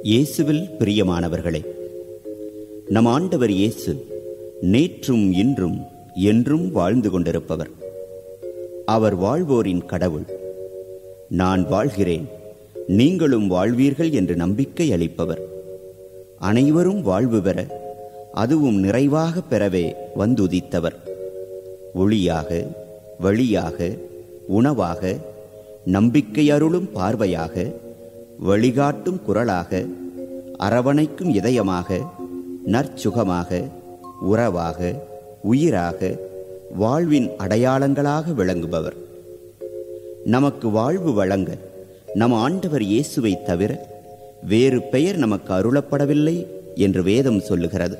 இயேசுவில் பிரியமானவர்களே நம் ஆண்டவர் இயேசு நேற்றும் இன்றும் என்றும் வாழ்ந்து கொண்டிருப்பவர் அவர் வாழ்வோரின் கடவுள் நான் வாழ்கிறேன் நீங்களும் வாழ்வீர்கள் என்று நம்பிக்கை அளிப்பவர் அனைவரும் வாழ்வு பெற அதுவும் நிறைவாக பெறவே வந்துதித்தவர் ஒளியாக வழியாக உணவாக நம்பிக்கை அருளும் பார்வையாக வழிகாட்டும் குரலாக அரவணைக்கும் இதயமாக நற்சுகமாக உறவாக உயிராக வாழ்வின் அடையாளங்களாக விளங்குபவர் நமக்கு வாழ்வு வழங்க நம் ஆண்டவர் இயேசுவை தவிர வேறு பெயர் நமக்கு அருளப்படவில்லை என்று வேதம் சொல்லுகிறது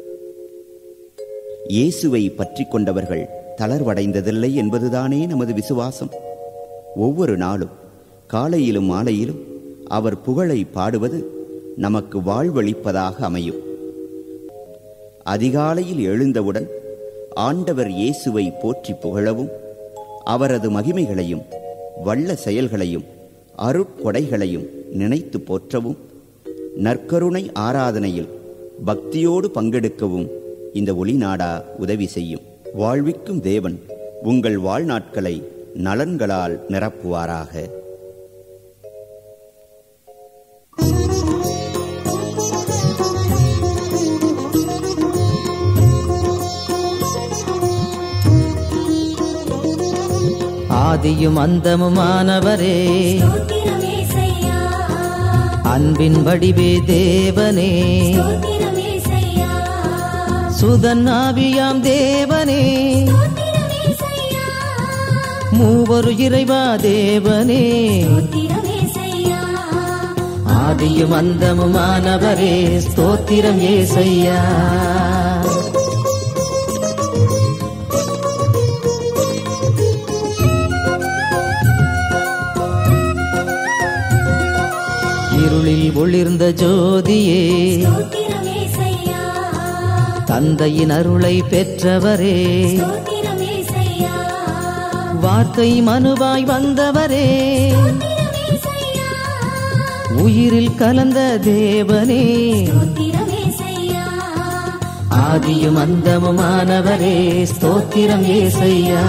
இயேசுவை பற்றி கொண்டவர்கள் தளர்வடைந்ததில்லை என்பதுதானே நமது விசுவாசம் ஒவ்வொரு நாளும் காலையிலும் மாலையிலும் அவர் புகழை பாடுவது நமக்கு வாழ்வளிப்பதாக அமையும் அதிகாலையில் எழுந்தவுடன் ஆண்டவர் இயேசுவை போற்றி புகழவும் அவரது மகிமைகளையும் வல்ல செயல்களையும் அருட்கொடைகளையும் நினைத்து போற்றவும் நற்கருணை ஆராதனையில் பக்தியோடு பங்கெடுக்கவும் இந்த ஒளிநாடா உதவி செய்யும் வாழ்விக்கும் தேவன் உங்கள் வாழ்நாட்களை நலன்களால் நிரப்புவாராக ஆதியும் அந்தமுமானவரே ஸ்தோத்திரமேசையா அன்பின் வடிவே தேவனே ஸ்தோத்திரமேசையா சுதன் ஆவியாம் தேவனே ஸ்தோத்திரமேசையா மூவரு இறைவா தேவனே ஸ்தோத்திரமேசையா ஆதியும் அந்தமுமானவரே ஸ்தோத்திரம் ஏசையா இருளில் ஒளிர்ந்த ஜோதியே ஸ்தோத்திரமேசையா தந்தையின் அருளை பெற்றவரே ஸ்தோத்திரமேசையா வார்த்தை மனுவாய் வந்தவரே ஸ்தோத்திரமேசையா உயிரில் கலந்த தேவனே ஸ்தோத்திரமேசையா ஆதியும் அந்தமுமானவரே ஸ்தோத்திரம் ஏசையா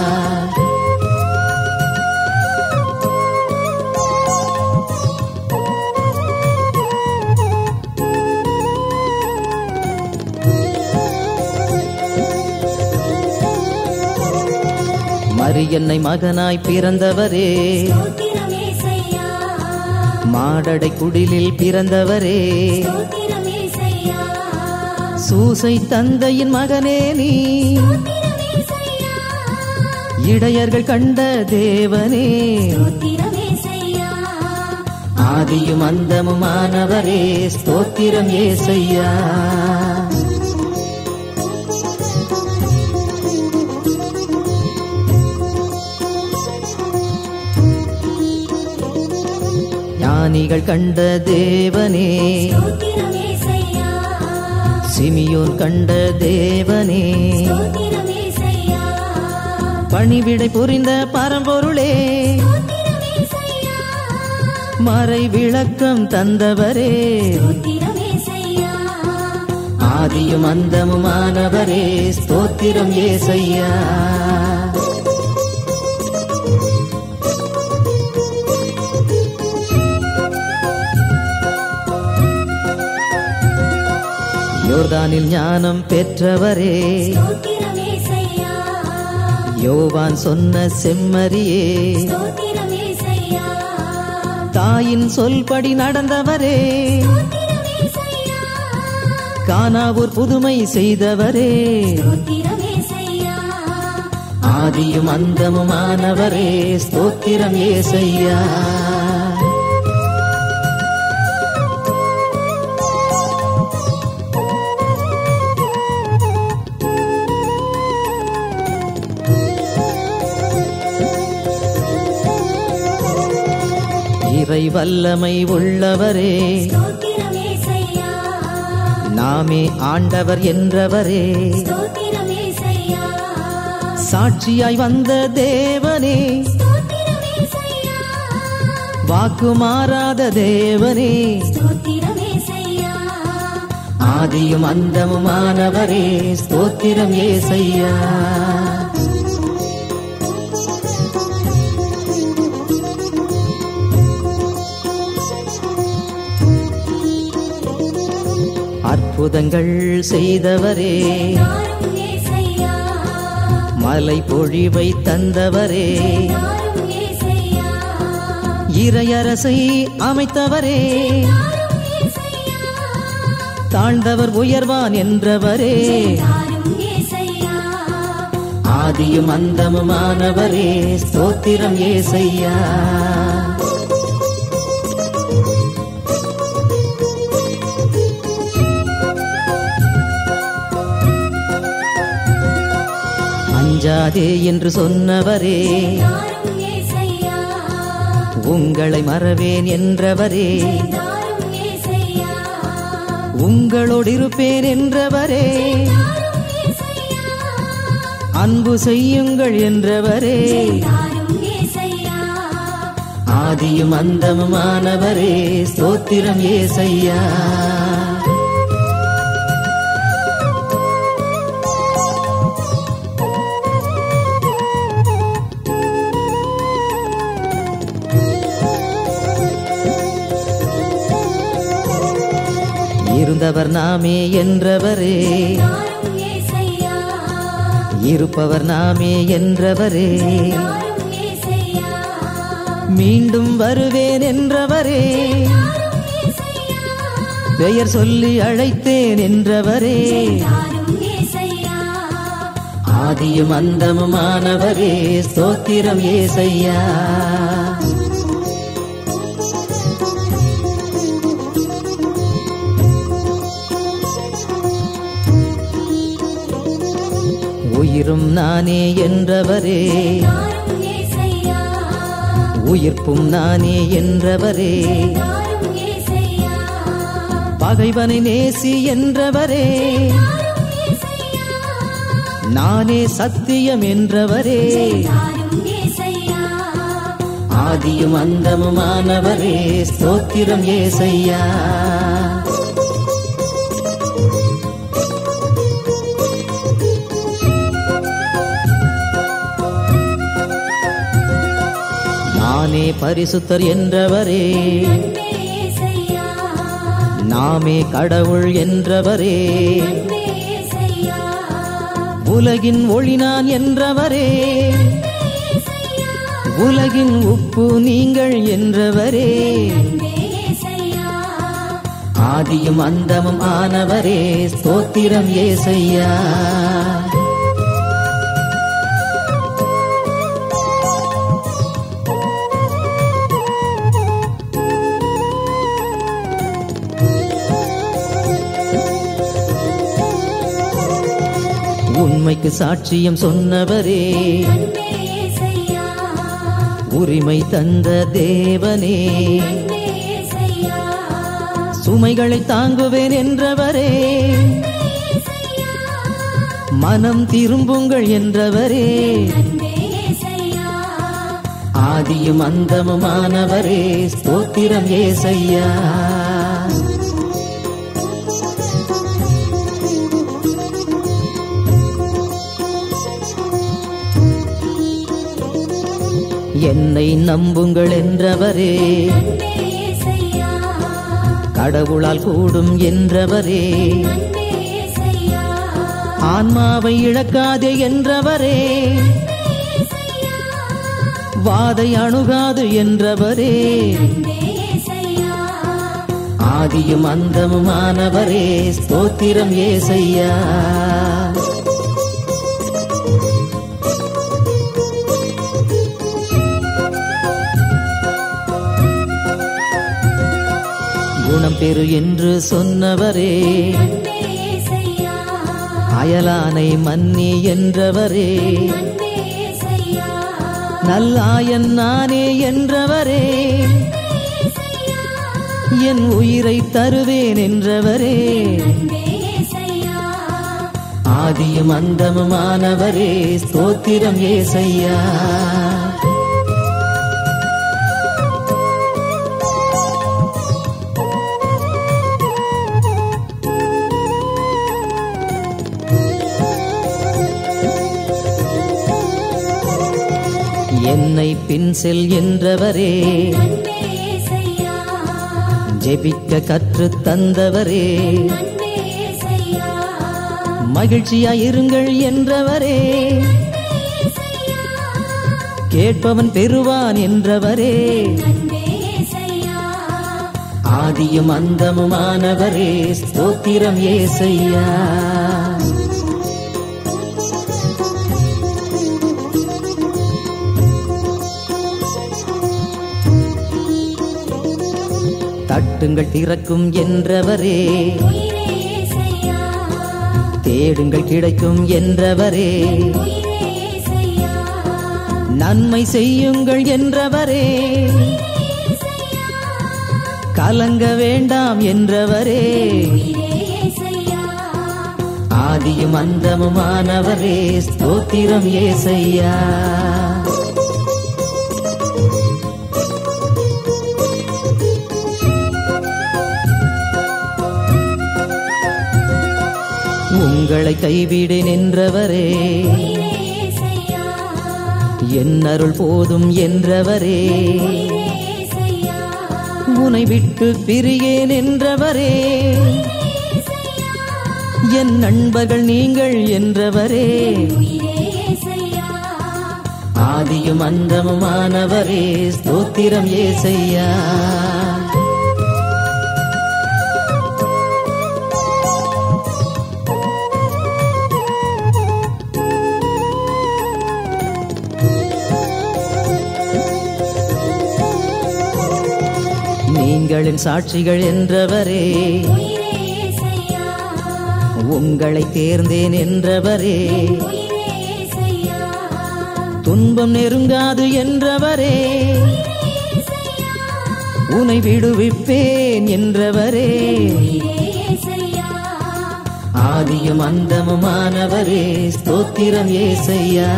மரியன்னை மகனாய் பிறந்தவரே ஸ்தோத்திரமேசையா மாடடை குடிலில் பிறந்தவரே ஸ்தோத்திரமேசையா சூசை தந்தையின் மகனே நீ ஸ்தோத்திரமேசையா இடையர்கள் கண்ட தேவனே ஸ்தோத்திரமேசையா ஆதியும் அந்தமுமானவரே ஸ்தோத்திரம் ஏசையா ஞானிகள் கண்ட தேவனே ஸ்தோத்திரமேசையா சிமியோன் கண்ட தேவனே ஸ்தோத்திரமேசையா பணிவிடை புரிந்த பரம்பொருளே ஸ்தோத்திரமேசையா மறை விளக்கம் தந்தவரே ஸ்தோத்திரமேசையா ஆதியும் அந்தமுமானவரே ஸ்தோத்திரம் ஏசையா யோர்தானில் ஞானம் பெற்றவரே ஸ்தோத்திரமேசையா யோவான் சொன்ன செம்மறியே ஸ்தோத்திரமேசையா தாயின் சொல்படி நடந்தவரே ஸ்தோத்திரமேசையா கானாவூர் புதுமை செய்தவரே ஸ்தோத்திரமேசையா ஆதியும் அந்தமுமானவரே ஸ்தோத்திரம் ஏசையா இறை வல்லமை உள்ளவரே ஸ்தோத்திரமேசையா நாமே ஆண்டவர் என்றவரே ஸ்தோத்திரமேசையா சாட்சியாய் வந்த தேவனே ஸ்தோத்திரமேசையா வாக்கு மாறாத தேவனே ஸ்தோத்திரம் ஏசையா ஆதியும் அந்தமுமானவரே ஸ்தோத்திரம் ஏசையா அற்புதங்கள் செய்தவரே தாரும் ஏசையா மலை பொழிவை தந்தவரே தாரும் ஏசையா இறையரசை அமைத்தவரே தாரும் ஏசையா தாழ்ந்தவர் உயர்வான் என்றவரே தாரும் ஏசையா ஆதியும் அந்தமுமானவரே ஸ்தோத்திரம் ஏசையா அஞ்சாதே என்று சொன்னவரே தாரும் ஏசையா உங்களை மறவேன் என்றவரே தாரும் ஏசையா உங்களோடு இருப்பேன் என்றவரே தாரும் ஏசையா அன்பு செய்யுங்கள் என்றவரே தாரும் ஏசையா ஆதியும் அந்தமுமானவரே ஸ்தோத்திரம் ஏசையா இருந்தவர் நாமே என்றவரே தாரும் ஏசையா இருப்பவர் நாமே என்றவரே தாரும் ஏசையா மீண்டும் வருவேன் என்றவரே தாரும் ஏசையா பெயர் சொல்லி அழைத்தேன் என்றவரே தாரும் ஏசையா ஆதியும் அந்தமுமானவரே ஸ்தோத்திரம் ஏசையா உயிரும் நானே என்றவரே தாரும் ஏசையா உயிர்ப்பும் நானே என்றவரே தாரும் ஏசையா பகைவனை நேசி என்றவரே தாரும் ஏசையா நானே சத்தியம் என்றவரே தாரும் ஏசையா ஆதியும் அந்தமுமானவரே ஸ்தோத்திரம் ஏசையா நானே பரிசுத்தர் என்றவரே அன்பே ஏசையா நாமே கடவுள் என்றவரே அன்பே ஏசையா உலகின் ஒளி நான் என்றவரே ஏசையா உலகின் உப்பு நீங்கள் என்றவரே அன்பே ஏசையா ஆதியும் அந்தமும் ஆனவரே ஸ்தோத்திரம் ஏசையா உண்மைக்கு சாட்சியம் சொன்னவரே அன்பே ஏசையா உரிமை தந்த தேவனே அன்பே ஏசையா சுமைகளை தாங்குவேன் என்றவரே ஏசையா மனம் திரும்புங்கள் என்றவரே அன்பே ஏசையா ஆதியும் அந்தமுமானவரே ஸ்தோத்திரம் ஏசையா என்னை நம்புங்கள் என்றவரே அன்பே ஏசையா கடவுளால் கூடும் என்றவரே அன்பே ஏசையா ஆன்மாவை இழக்காதே என்றவரே வாதை அணுகாது என்றவரே அன்பே ஏசையா ஆதியும் அந்தமுமானவரே ஸ்தோத்திரம் ஏசையா குணம் பெறு என்று சொன்னவரே அன்பே ஏசையா அயலானை மன்னி என்றவரே அன்பே ஏசையா நல்லாயன் நானே என்றவரே என் உயிரை தருவேன் என்றவரே அன்பே ஏசையா ஆதியும் அந்தமுமானவரே ஸ்தோத்திரம் ஏசையா பின் செல் என்றவரே அன்பே இயேசையா ஜெபிக்க கற்றுத் தந்தவரே அன்பே இயேசையா மகிழ்ச்சியாயிருங்கள் என்றவரே கேட்பவன் பெறுவான் என்றவரே அன்பே இயேசையா ஆதியும் அந்தமுமானவரே ஸ்தோத்திரம் ஏசையா தட்டுங்கள் திறக்கும் என்றவரே உயிரே இயேசையா தேடுங்கள் கிடைக்கும் என்றவரே உயிரே இயேசையா நன்மை செய்யுங்கள் என்றவரே கலங்க வேண்டாம் என்றவரே உயிரே இயேசையா ஆதியும் அந்தமுமானவரே ஸ்தோத்திரம் ஏசையா உங்களை கைவிடேன் என்றவரே உயிரே இயேசையா என் அருள் போதும் என்றவரே உயிரே இயேசையா உனை விட்டு பிரியேன் என்றவரே என் நண்பர்கள் நீங்கள் என்றவரே உயிரே இயேசையா ஆதியும் அந்தமுமானவரே ஸ்தோத்திரம் ஏசையா நீங்களின் சாட்சிகள் என்றவரே உயிரே இயேசையா உங்களை தேர்ந்தேன் என்றவரே உயிரே இயேசையா துன்பம் நெருங்காது என்றவரே உனை விடுவிப்பேன் என்றவரே உயிரே இயேசையா ஆதியும் அந்தமுமானவரே ஸ்தோத்திரம் ஏசையா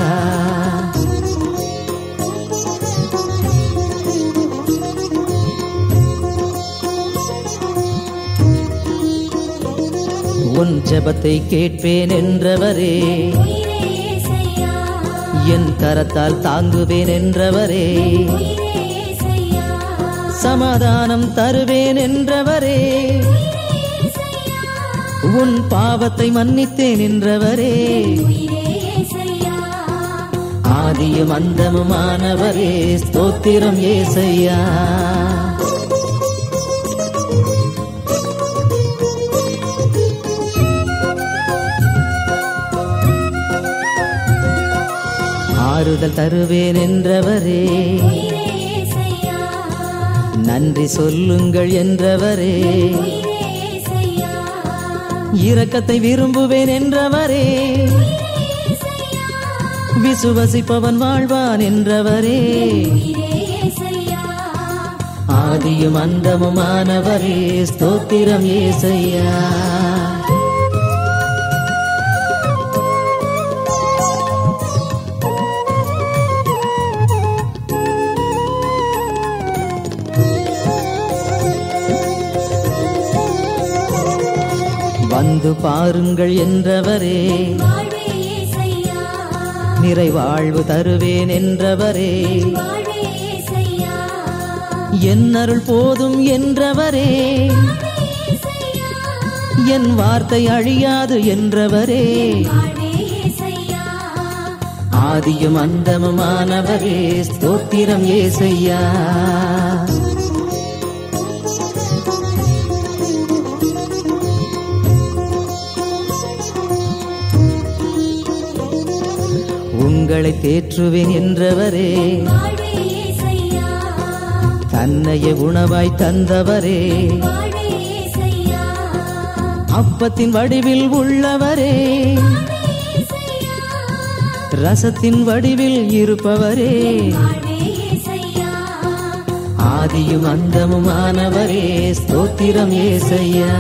உன் ஜெபத்தை கேட்பேன் என்றவரே உயிரே இயேசையா என் கரத்தால் தாங்குவேன் என்றவரே உயிரே இயேசையா சமாதானம் தருவேன் என்றவரே உன் பாவத்தை மன்னித்தேன் என்றவரே உயிரே இயேசையா ஆதியும் அந்தமுமானவரே ஸ்தோத்திரம் ஏசையா ஆறுதல் தருவேன் என்றவரே உயிரே இயேசையா நன்றி சொல்லுங்கள் என்றவரே உயிரே இயேசையா இரக்கத்தை விரும்புவேன் என்றவரே விசுவசிப்பவன் வாழ்வான் என்றவரே உயிரே இயேசையா ஆதியும் அந்தமுமானவரே ஸ்தோத்திரம் ஏசையா வந்து பாருங்கள் என்றவரே வாழ்வே இயேசையா நிறைவாழ்வு தருவேன் என்றவரே வாழ்வே இயேசையா என் அருள் போதும் என்றவரே என் வார்த்தை அழியாது என்றவரே வாழ்வே இயேசையா ஆதியும் அந்தமுமானவரே ஸ்தோத்திரம் ஏசையா உங்களை தேற்றுவேன் என்றவரே வாழ்வே இயேசையா தன்னைய உணவாய் தந்தவரே வாழ்வே இயேசையா அப்பத்தின் வடிவில் உள்ளவரே ரசத்தின் வடிவில் இருப்பவரே வாழ்வே இயேசையா ஆதியும் அந்தமுமானவரே ஸ்தோத்திரம் ஏசையா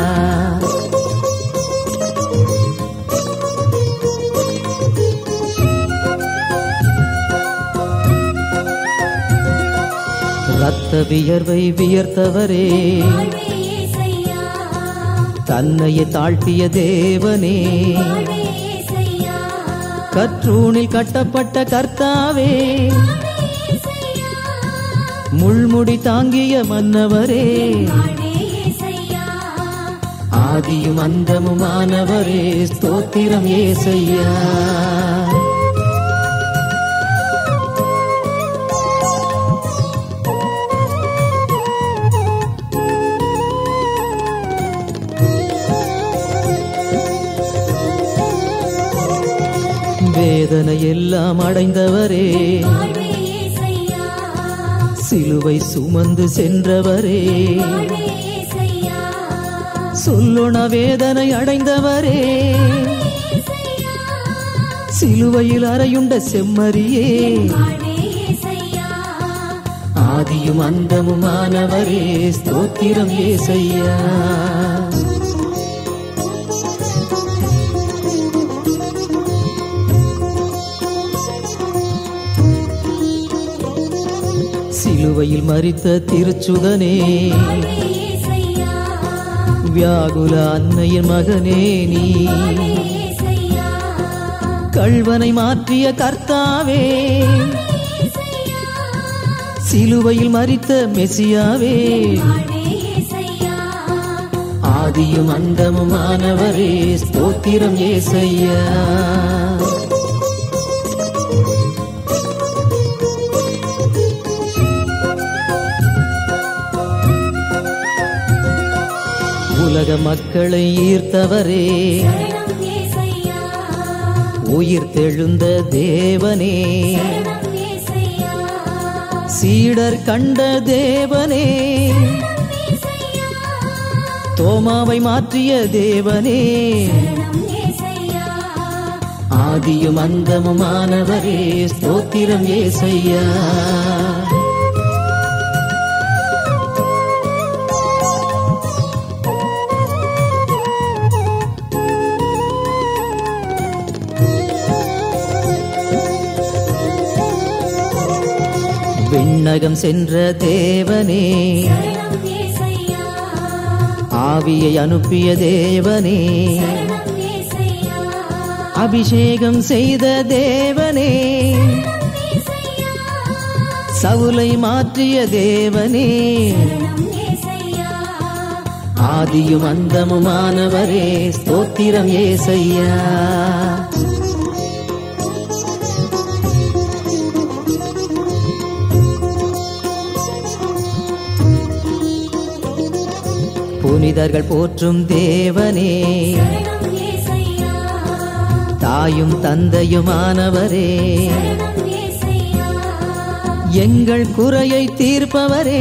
ரத்த வியர்வை வியர்த்தவரே வாழ்வே இயேசையா தன்னையே தாழ்த்திய தேவனே வாழ்வே இயேசையா கற்றூணில் கட்டப்பட்ட கர்த்தாவே முள்முடி தாங்கிய மன்னவரே வாழ்வே ஏசையா ஆதியும் அந்தமுமானவரே ஸ்தோத்திரம் ஏசையா வேதனை எல்லாம் அடைந்தவரே வாழ்வே ஏசையா சிலுவை சுமந்து சென்றவரே வாழ்வே ஏசையா சொல்லுண வேதனை அடைந்தவரே ஏசையா சிலுவையில் அறையுண்ட செம்மறியே வாழ்வே ஏசையா ஆதியும் அந்தமுமானவரே ஸ்தோத்திரம் ஏசையா சிலுவையில் மறித்த திருச்சுதனே வாழ்வே ஏசையா வியாகுல அன்னையின் மகனே நீ வாழ்வே ஏசையா கள்வனை மாற்றிய கர்த்தாவே சிலுவையில் மறித்த மெசியாவே வாழ்வே ஏசையா ஆதியும் அந்தமுமானவரே ஸ்தோத்திரம் ஏசையா உலக மக்களை ஈர்த்தவரே சரணம் ஏசையா உயிர் தெழுந்த தேவனே சரணம் ஏசையா சீடர் கண்ட தேவனே ஏசையா தோமாவை மாற்றிய தேவனே சரணம் ஏசையா ஆதியும் அந்தமுமானவரே ஸ்தோத்திரம் ஏசையா விண்ணகம் சென்ற தேவனே சரணம் ஏசையா ஆவியை அனுப்பிய தேவனே சரணம் ஏசையா அபிஷேகம் செய்த தேவனே சவுலை மாற்றிய தேவனே சரணம் ஏசையா ஆதியும் அந்தமுமானவரே ஸ்தோத்திரம் ஏசையா புனிதர்கள் போற்றும் தேவனே சரணம் ஏசையா தாயும் தந்தையுமானவரே சரணம் ஏசையா எங்கள் குறையை தீர்ப்பவரே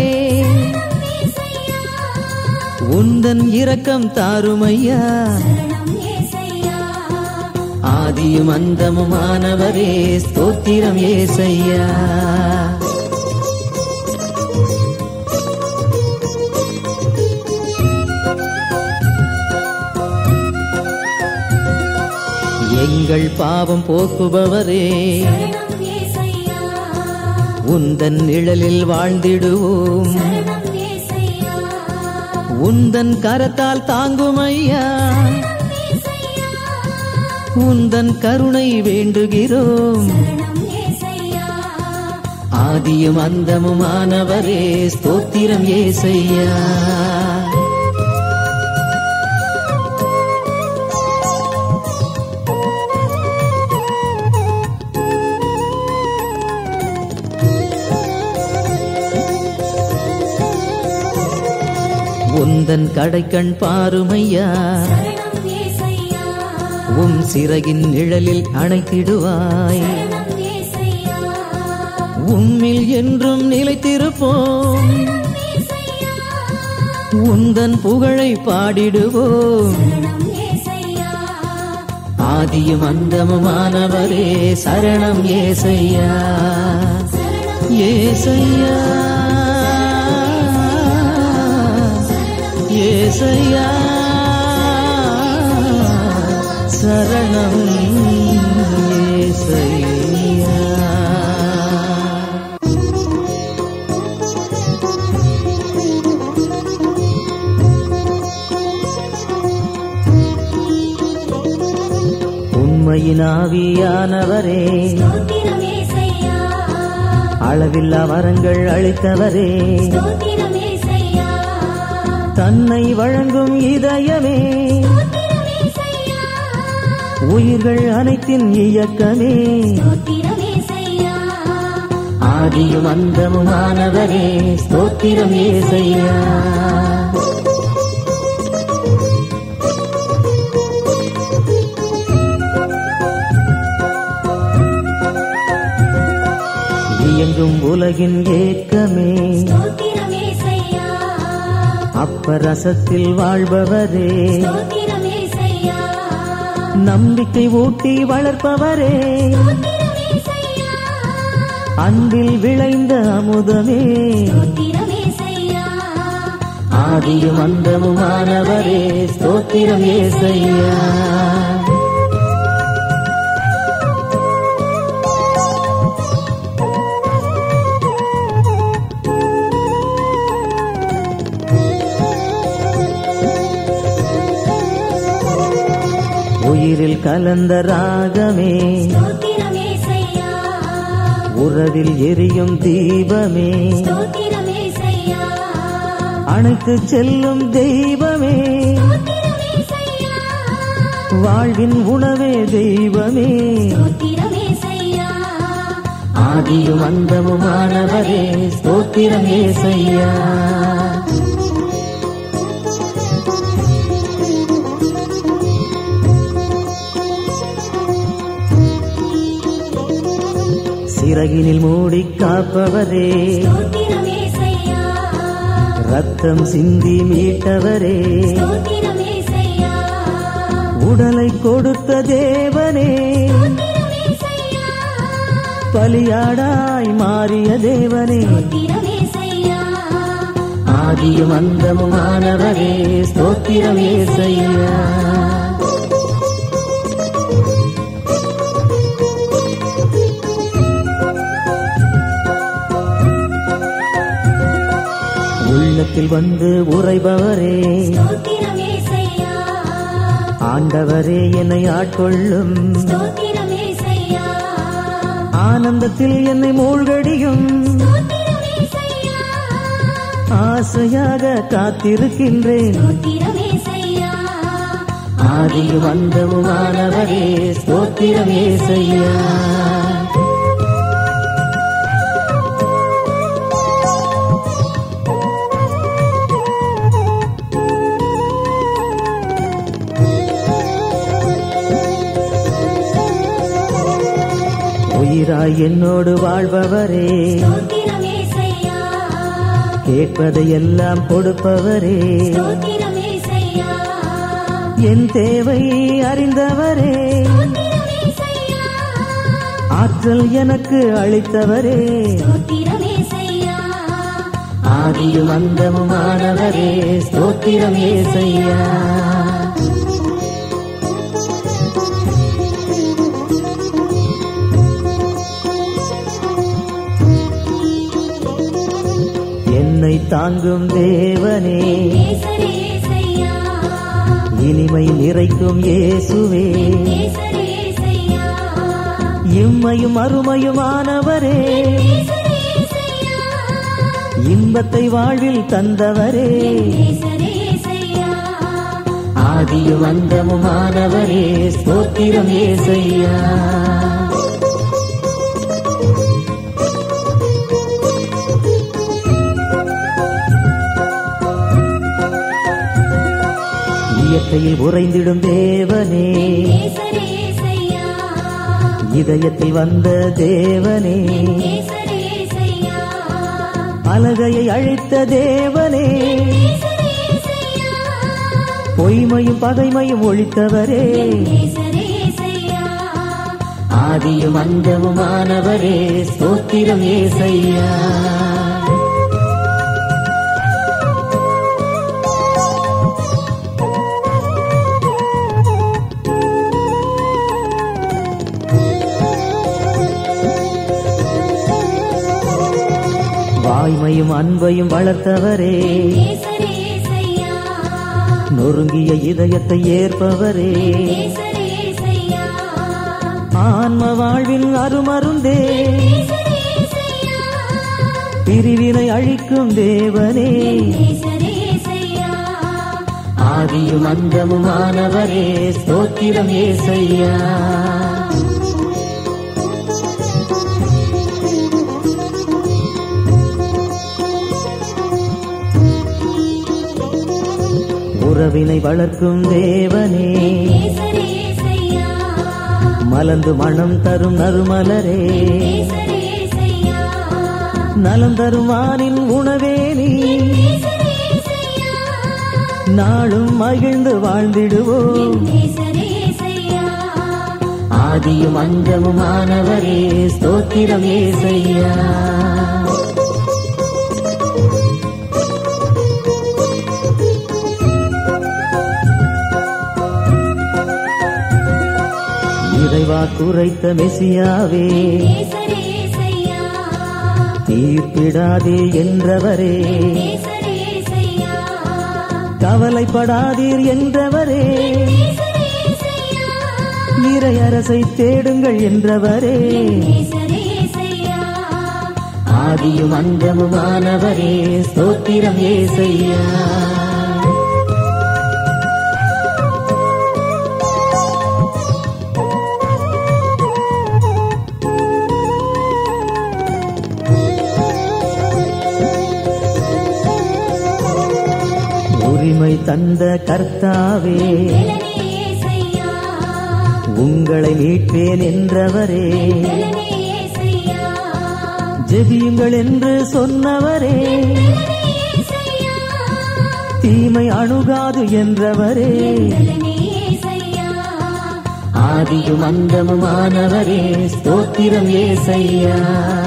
உந்தன் இரக்கம் தாருமையா சரணம் ஏசையா ஆதியும் அந்தமுமானவரே ஸ்தோத்திரம் ஏசையா எங்கள் பாவம் போக்குபவரே சரணம் ஏசையா உந்தன் நிழலில் வாழ்ந்திடுவோம் சரணம் ஏசையா உந்தன் கரத்தால் தாங்கும் ஐயா உந்தன் கருணை வேண்டுகிறோம் சரணம் ஏசையா ஆதியும் அந்தமுமானவரே ஸ்தோத்திரம் ஏசையா உந்தன் கடைக்கண் பாருமையா சரணம் ஏசையா உம் சிறகின் நிழலில் அணைத்திடுவாய் சரணம் ஏசையா உம்மில் என்றும் நிலைத்திருப்போம் உந்தன் புகழை பாடிடுவோம் சரணம் ஏசையா ஆதியும் அந்தமுமானவரே சரணம் ஏசையா ஏசையா ஏசையா சரணம் ஏசையா உண்மையின் ஆவியானவரே ஸ்தோத்திரம் ஏசையா அளவில்லா வரங்கள் அளித்தவரே ஸ்தோத்திரம் ஏசையா தன்னை வழங்கும் இதயமே ஸ்தோத்திரம் ஏசையா உயிர்கள் அனைத்தின் இயக்கமே ஸ்தோத்திரம் ஏசையா ஆதியும் அந்தமுமானவரே ஸ்தோத்திரம் ஏசையா இயங்கும் உலகின் ஏக்கமே ஸ்தோத்திரம் ஏசையா அப்பரசத்தில் வாழ்பவரே ஸ்தோத்திரம் ஏசையா நம்பிக்கை ஊட்டி வளர்ப்பவரே ஸ்தோத்திரம் ஏசையா அன்பில் விளைந்த அமுதமே ஸ்தோத்திரம் ஏசையா ஆதியும் அந்தமுமானவரே ஸ்தோத்திரம் ஏசையா உயிரில் கலந்த ராகமே ஸ்தோத்திரம் ஏசையா உறவில் எரியும் தீபமே ஸ்தோத்திரம் ஏசையா அணைத்து செல்லும் தெய்வமே ஸ்தோத்திரம் ஏசையா வாழ்வின் உணவே தெய்வமே ஸ்தோத்திரம் ஏசையா ஆதியும் அந்தமுமானவரே ஸ்தோத்திரம் ஏசையா சிறகினில் மூடி காப்பவரே ஸ்தோத்திரம் ஏசையா ரத்தம் சிந்தி மீட்டவரே ஸ்தோத்திரம் ஏசையா உடலை கொடுத்த தேவனே ஸ்தோத்திரம் ஏசையா பலியாடாய் மாறிய தேவனே ஸ்தோத்திரம் ஏசையா ஆதியும் அந்தமுமானவரே ஸ்தோத்திரம் ஏசையா உள்ளத்தில் வந்து உறைபவரே ஸ்தோத்திரம் ஏசையா ஆண்டவரே என்னை ஆட்கொள்ளும் ஸ்தோத்திரம் ஏசையா ஆனந்தத்தில் என்னை மூழ்கடியும் ஸ்தோத்திரம் ஏசையா ஆசையாக காத்திருக்கின்றேன் ஸ்தோத்திரம் ஏசையா ஆதியும் அந்தமுமானவரே ஸ்தோத்திரம் ஏசையா உயிராய் என்னோடு வாழ்பவரே ஸ்தோத்திரம் ஏசையா கேட்பதையெல்லாம் கொடுப்பவரே ஸ்தோத்திரம் ஏசையா என் தேவை அறிந்தவரே ஸ்தோத்திரம் ஏசையா ஆற்றல் எனக்கு அளித்தவரே ஸ்தோத்திரம் ஏசையா ஆதியும் அந்தமுமானவரே ஸ்தோத்திரம் ஏசையா என்னை தாங்கும் தேவனே நேசரே ஏசையா இனிமை நிறைக்கும் இயேசுவே நேசரே ஏசையா இம்மையும் அருமையுமானவரே நேசரே ஏசையா இன்பத்தை வாழ்வில் தந்தவரே நேசரே ஏசையா ஆதியும் அந்தமுமானவரே ஸ்தோத்திரம் ஏசையா இயற்கையில் உறைந்திடும் தேவனே நேசரே ஏசையா இதயத்தில் வந்த தேவனே நேசரே ஏசையா அழகையை அழித்த தேவனே நேசரே ஏசையா பொய்மையும் பகைமையும் ஒழித்தவரே நேசரே ஏசையா ஆதியும் அந்தமுமானவரே ஸ்தோத்திரம் ஏசையா வாய்மையும் அன்பையும் வளர்த்தவரே நேசரே ஏசையா நொறுங்கிய இதயத்தை ஏற்பவரே நேசரே ஏசையா ஆன்ம வாழ்வின் அருமருந்தே நேசரே ஏசையா பிரிவினை அழிக்கும் தேவனே நேசரே ஏசையா ஆதியும் அந்தமுமானவரே ஸ்தோத்திரம் ஏசையா உறவினை வளர்க்கும் தேவனே நேசரே ஏசையா மலர்ந்து மனம் தரும் நறுமலரே நேசரே ஏசையா நலம் தரும் வானின் உணவே நீ நேசரே ஏசையா நாளும் மகிழ்ந்து வாழ்ந்திடுவோம் நேசரே ஏசையா ஆதியும் அந்தமுமானவரே ஸ்தோத்திரம் ஏசையா இறைவா குறைத்த மெசியாவே நேசரே ஏசையா தீர்ப்பிடாதே என்றவரே நேசரே ஏசையா கவலைப்படாதீர் என்றவரே நேசரே ஏசையா இறையரசை தேடுங்கள் என்றவரே நேசரே ஏசையா ஆதியும் அந்தமுமானவரே ஸ்தோத்திரம் ஏசையா உரிமை தந்த கர்த்தாவே நிலனே ஏசையா உங்களை மீட்பேன் என்றவரே நிலனே ஏசையா ஜெபியுங்கள் என்று சொன்னவரே நிலனே ஏசையா தீமை அணுகாது என்றவரே நிலனே ஏசையா ஆதியும் அந்தமுமானவரே ஸ்தோத்திரம் ஏசையா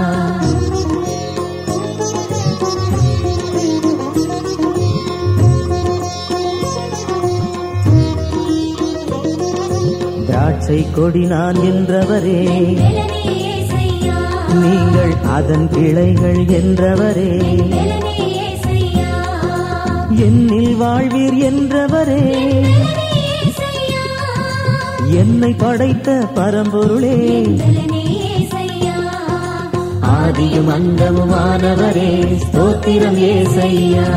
திராட்சை கொடி நான் என்றவரே நிலனே ஏசையா நீங்கள் அதன் கிளைகள் என்றவரே நிலனே ஏசையா என்னில் வாழ்வீர் என்றவரே ஏசையா என்னை படைத்த பரம்பொருளே நிலனே ஏசையா ஆதியும் அந்தமுமானவரே ஸ்தோத்திரம் ஏசையா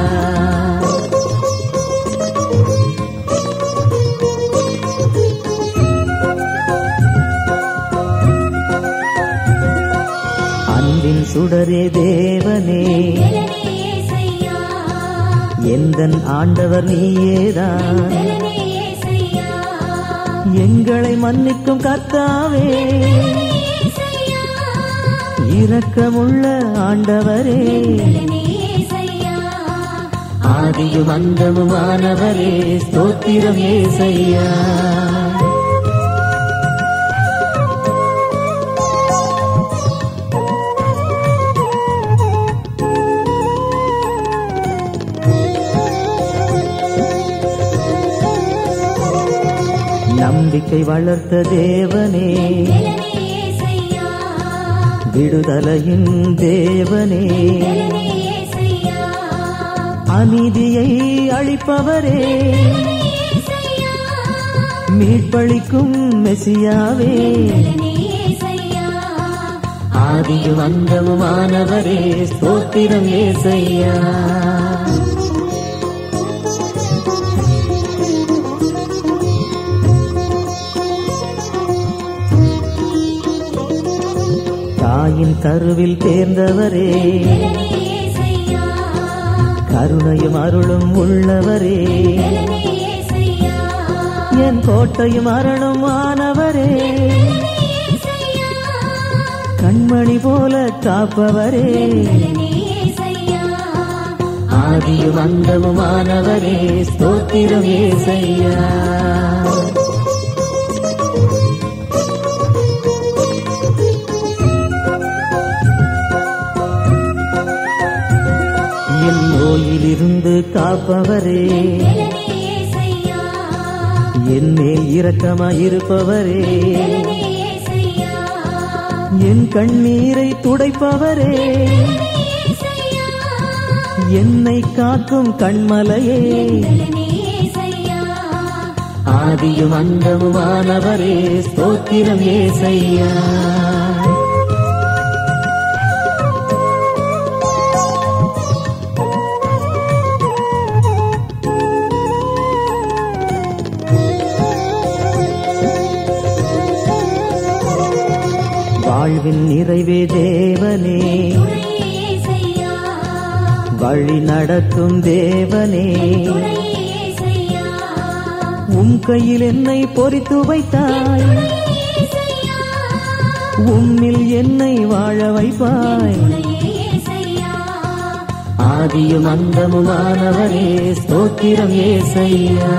அன்பின் சுடரே தேவனே நிலனே ஏசையா எந்தன் ஆண்டவர் நீயேதான் நிலனே ஏசையா எங்களை மன்னிக்கும் கர்த்தாவே ஏசையா இரக்கமுள்ள ஆண்டவரே நிலனே ஏசையா ஆதியும் அந்தமுமானவரே ஸ்தோத்திரம் ஏசையா நம்பிக்கை வளர்த்த தேவனே நிலனே ஏசையா விடுதலையின் தேவனே நிலனே ஏசையா அநீதியை அழிப்பவரே ஏசையா மீட்பளிக்கும் மெசியாவே நிலனே ஏசையா ஆதியும் அந்தமுமானவரே ஸ்தோத்திரம் ஏசையா தாயின் கருவில் தேர்ந்தவரே நிலனே ஏசையா கருணையும் அருளும் உள்ளவரே நிலனே ஏசையா என் கோட்டையும் அரணும் ஆனவரே ஏசையா கண்மணி போல காப்பவரே நிலனே ஏசையா ஆதியும் அந்தமுமானவரே ஸ்தோத்திரம் ஏசையா என் நோயிலிருந்து காப்பவரே நிலனே ஏசையா என் மேல் இரக்கமாயிருப்பவரே நிலனே ஏசையா என் கண்ணீரை துடைப்பவரே ஏசையா என்னை காக்கும் கண்மலையே நிலனே ஏசையா ஆதியும் அந்தமுமானவரே ஸ்தோத்திரம் ஏசையா வாழ்வின் நிறைவே தேவனே துணையே ஏசையா வழி நடத்தும் தேவனே துணையே ஏசையா உம் கையில் என்னை பொறித்து வைத்தாய் ஏசையா உம்மில் என்னை வாழ வைப்பாய் துணையே ஏசையா ஆதியும் அந்தமுமானவரே ஸ்தோத்திரம் ஏசையா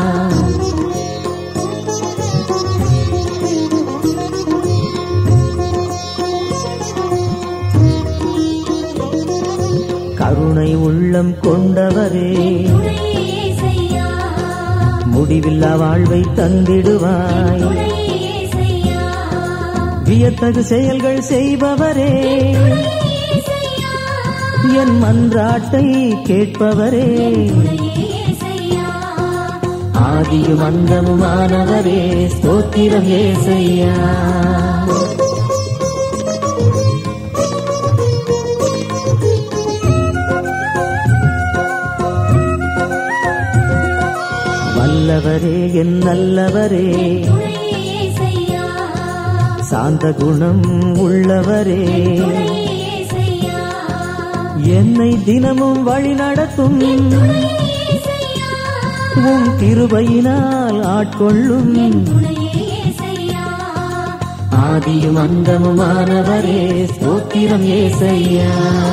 கருணை உள்ளம் கொண்டவரே துணையே ஏசையா முடிவில்லா வாழ்வை தந்திடுவாய் துணையே ஏசையா வியத்தகு செயல்கள் செய்பவரே ஏசையா என் மன்றாட்டை கேட்பவரே துணையே ஏசையா ஆதியும் அந்தமுமானவரே ஸ்தோத்திரம் ஏசையா வல்லவரே என் நல்லவரே துணையே ஏசையா சாந்த குணம் உள்ளவரே துணையே ஏசையா என்னை தினமும் வழி நடத்தும் ஏசையா உம் கிருபையினால் ஆட்கொள்ளும் துணையே ஏசையா ஆதியும் அந்தமுமானவரே ஸ்தோத்திரம் ஏசையா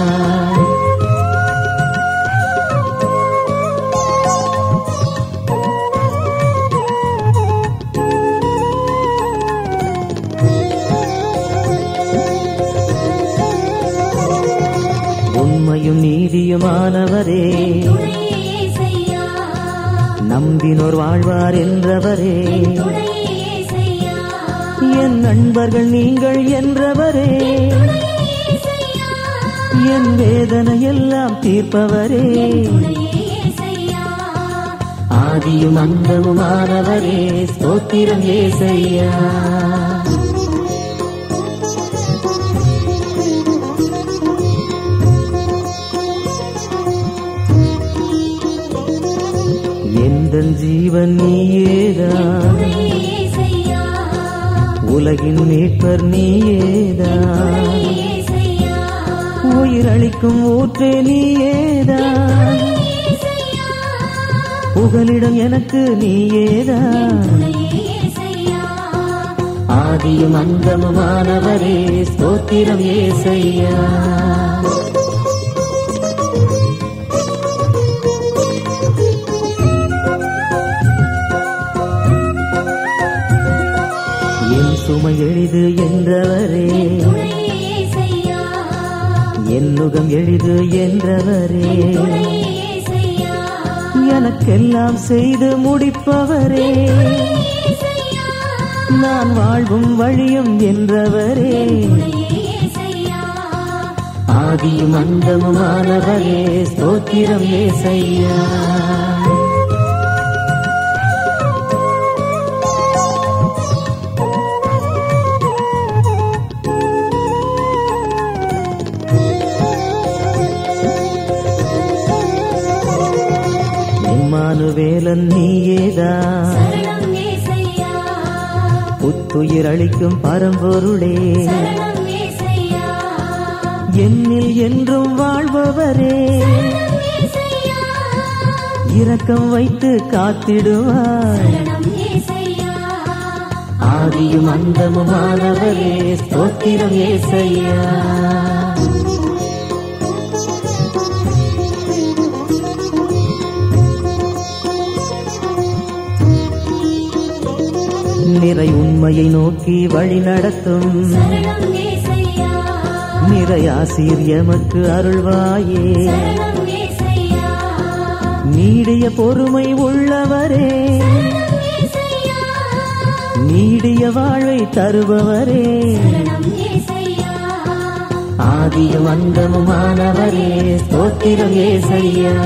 உண்மையும் நீதியுமானவரே துணையே ஏசையா நம்பினோர் வாழ்வார் என்றவரே துணையே ஏசையா என் நண்பர்கள் நீங்கள் என்றவரே ஏசையா என் வேதனை எல்லாம் தீர்ப்பவரே துணையே ஏசையா ஆதியும் அந்தமுமானவரே ஸ்தோத்திரம் ஏசையா எந்த ஜீவன் நீயேதான் துணையே ஏசையா உலகின் மீட்பர் நீயேதான் ஏசையா உயிரளிக்கும் ஊற்றே நீயேதான் ஏசையா புகலிடம் எனக்கு நீயேதான் துணையே ஏசையா ஆதியும் அந்தமுமானவரே ஸ்தோத்திரம் ஏசையா என் சுமை எளிது என்றவரே துணையே ஏசையா என் நுகம் எளிது என்றவரே துணையே ஏசையா எனக்கெல்லாம் செய்து முடிப்பவரே ஏசையா நான் வாழ்வும் வழியும் என்றவரே துணையே ஏசையா ஆதியும் அந்தமுமானவரே ஸ்தோத்திரம் ஏசையா எம்மானுவேலன் நீயேதான் சரணம் ஏசையா புத்துயிர் அளிக்கும் பரம்பொருளே சரணம் ஏசையா என்னில் என்றும் வாழ்பவரே ஏசையா இரக்கம் வைத்து காத்திடுவார் சரணம் ஏசையா ஆதியும் அந்தமுமானவரே ஸ்தோத்திரம் ஏசையா நிறை உண்மையை நோக்கி வழி நடத்தும் சரணம் ஏசையா நிறை ஆசீர் எமக்கு அருள்வாயே சரணம் ஏசையா நீடிய பொறுமை உள்ளவரே ஏசையா நீடிய வாழ்வை தருபவரே சரணம் ஏசையா ஆதியும் அந்தமுமானவரே ஸ்தோத்திரம் ஏசையா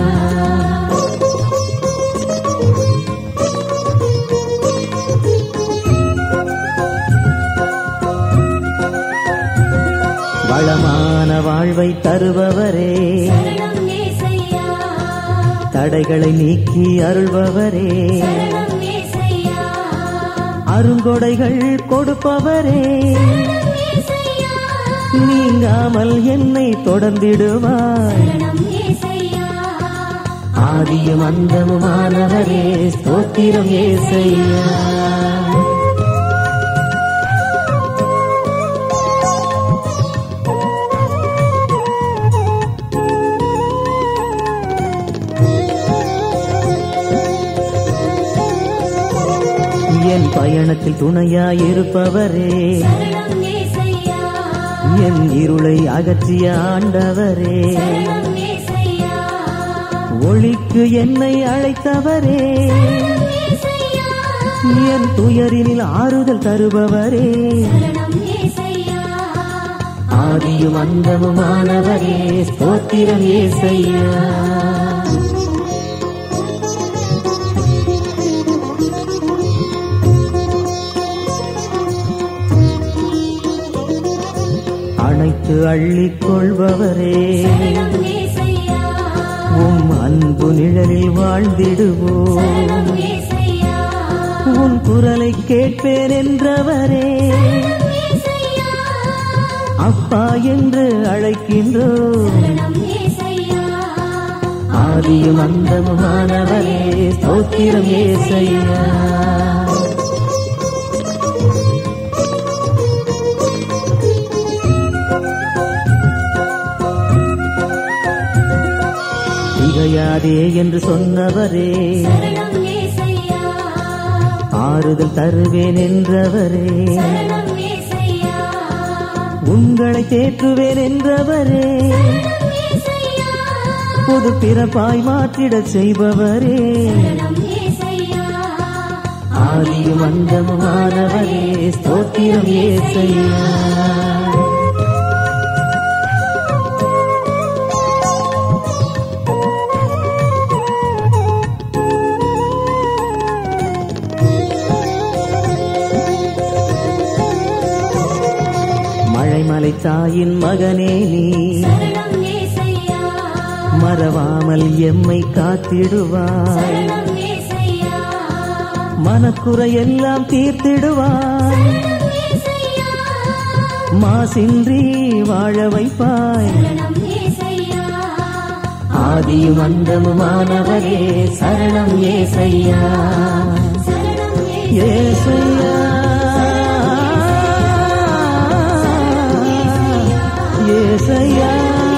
வளமான வாழ்வை தருபவரே சரணம் ஏசையா தடைகளை நீக்கி அருள்பவரே சரணம் ஏசையா அருங்கொடைகள் கொடுப்பவரே ஏசையா நீங்காமல் என்னை தொடர்ந்திடுவாய் சரணம் ஏசையா ஆதியும் அந்தமுமானவரே ஸ்தோத்திரம் ஏசையா என் பயணத்தில் துணையாயிருப்பவரே சரணம் ஏசையா என் இருளை அகற்றிய ஆண்டவரே சரணம் ஏசையா ஒளிக்கு என்னை அழைத்தவரே ஏசையா என் துயரினில் ஆறுதல் தருபவரே சரணம் ஏசையா ஆதியும் அந்தமுமானவரே ஸ்தோத்திரம் ஏசையா அனைத்து அள்ளிக் கொள்பவரே சரணம் ஏசையா உம் அன்பு நிழலில் வாழ்ந்திடுவோம் சரணம் ஏசையா உன் குரலை கேட்பேன் என்றவரே ஏசையா அப்பா என்று அழைக்கின்றோம் சரணம் ஏசையா ஆதியும் அந்தமுமானவரே ஸ்தோத்திரம் ஏசையா திகையாதே என்று சொன்னவரே சரணம் ஏசையா ஆறுதல் தருவேன் என்றவரே சரணம் ஏசையா உங்களை தேற்றுவேன் என்றவரே ஏசையா புது பிறப்பாய் மாற்றிடச் செய்பவரே சரணம் ஏசையா ஆதியும் அந்தமுமானவரே ஸ்தோத்திரம் ஏசையா மழைமலை தாயின் மகனே நீ சரணம் ஏசையா மறவாமல் எம்மை காத்திடுவாய் சரணம் ஏசையா மனக்குறையெல்லாம் தீர்த்திடுவாய் ஏசையா மாசின்றி வாழ வைப்பாய் சரணம் ஏசையா ஆதியும் அந்தமுமானவரே சரணம் ஏசையா சரணம் ஏசையா ஏசையா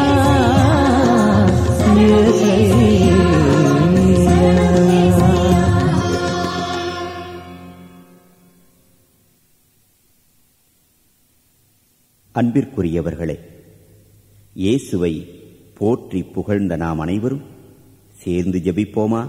ஏசையா அன்பிற்குரியவர்களே இயேசுவை போற்றி புகழ்ந்த நாம் அனைவரும் சேர்ந்து ஜெபிப்போமா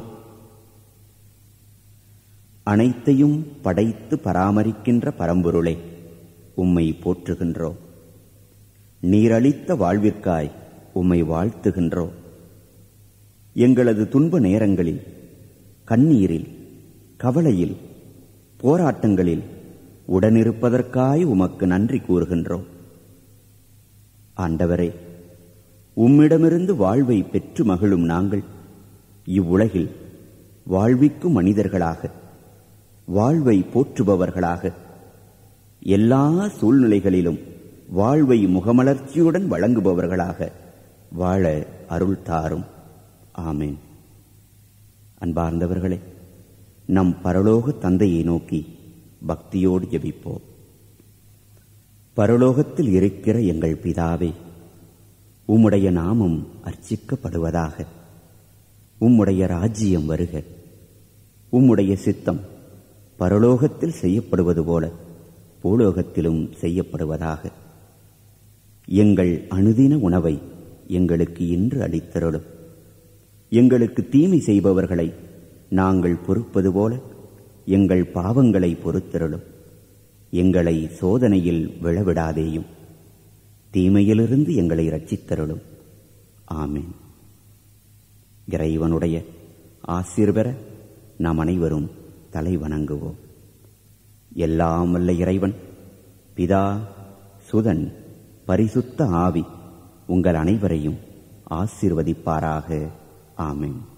அனைத்தையும் படைத்து பராமரிக்கின்ற பரம்பொருளே உம்மை போற்றுகின்றோம் நீரளித்த வாழ்விற்காய் உம்மை வாழ்த்துகின்றோம் எங்களது துன்ப நேரங்களில் கண்ணீரில் கவலையில் போராட்டங்களில் உடனிருப்பதற்காய் உமக்கு நன்றி கூறுகின்றோம் ஆண்டவரே உம்மிடமிருந்து வாழ்வை பெற்று மகிழும் நாங்கள் இவ்வுலகில் வாழ்விக்கும் மனிதர்களாக வாழ்வை போற்றுபவர்களாக எல்லா சூழ்நிலைகளிலும் வாழ்வை முகமலர்ச்சியுடன் வழங்குபவர்களாக வாழ அருள் தாரும் ஆமென் அன்பார்ந்தவர்களே நம் பரலோக தந்தையை நோக்கி பக்தியோடு ஜெபிப்போம் பரலோகத்தில் இருக்கிற எங்கள் பிதாவே உம்முடைய நாமம் அர்ச்சிக்கப்படுவதாக உம்முடைய ராஜ்யம் வருக உம்முடைய சித்தம் பரலோகத்தில் செய்யப்படுவது போல பூலோகத்திலும் செய்யப்படுவதாக எங்கள் அனுதின உணவை எங்களுக்கு இன்று அளித்தருளும் எங்களுக்கு தீமை செய்பவர்களை நாங்கள் பொறுப்பது போல எங்கள் பாவங்களை பொறுத்தருளும் எங்களை சோதனையில் விழவிடாதேயும் தீமையிலிருந்து எங்களை ரட்சித்தருளும் ஆமென் இறைவனுடைய ஆசீர் பெற நாம் அனைவரும் தலை வணங்குவோம் எல்லாம் வல்ல இறைவன் பிதா சுதன் பரிசுத்த ஆவி உங்கள் அனைவரையும் ஆசீர்வதிப்பாராக ஆமென்